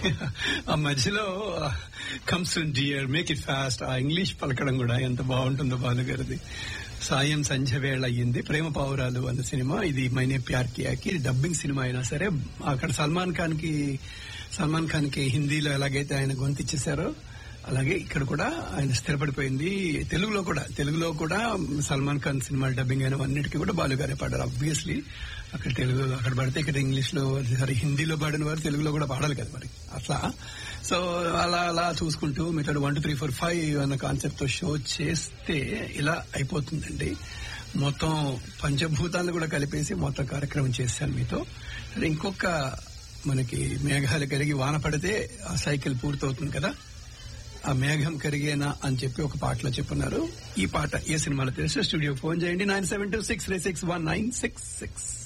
ఆ మధ్యలో comes dear make it fast ఆ ఇంగ్లీష్ పలకడం కూడా ఎంత బాగుంటుందో బాలుగారిది సాయం సంధ్య వేళ అయ్యింది ప్రేమ పావురాలు అన్న సినిమా ఇది మైనే ప్యార్ కియాకి ఇది డబ్బింగ్ సినిమా అయినా సరే అక్కడ సల్మాన్ ఖాన్ కి సల్మాన్ ఖాన్ కి హిందీలో ఎలాగైతే ఆయన గొంతు ఇచ్చేసారో అలాగే ఇక్కడ కూడా ఆయన స్థిరపడిపోయింది తెలుగులో కూడా తెలుగులో కూడా సల్మాన్ ఖాన్ సినిమా డబ్బింగ్ అయిన అన్నిటికీ కూడా బాలుగారే పాడారు అబ్వియస్లీ అక్కడ తెలుగు అక్కడ పడితే ఇక్కడ ఇంగ్లీష్ లో సరే హిందీలో పాడిన వారు తెలుగులో కూడా పాడాలి కదా మరి అట్లా సో అలా అలా చూసుకుంటూ మీతో one two three four five అన్న కాన్సెప్ట్ తో షో చేస్తే ఇలా అయిపోతుందండి మొత్తం పంచభూతాలను కూడా కలిపేసి మొత్తం కార్యక్రమం చేశాను మీతో సరే ఇంకొక మనకి మేఘాలు కరిగి వాన పడితే ఆ సైకిల్ పూర్తవుతుంది కదా ఆ మేఘం కరిగేనా అని చెప్పి ఒక పాటలో చెప్పున్నారు ఈ పాట ఏ సినిమాలో తెలిస్తే స్టూడియో ఫోన్ చేయండి nine seven two six three six one nine six six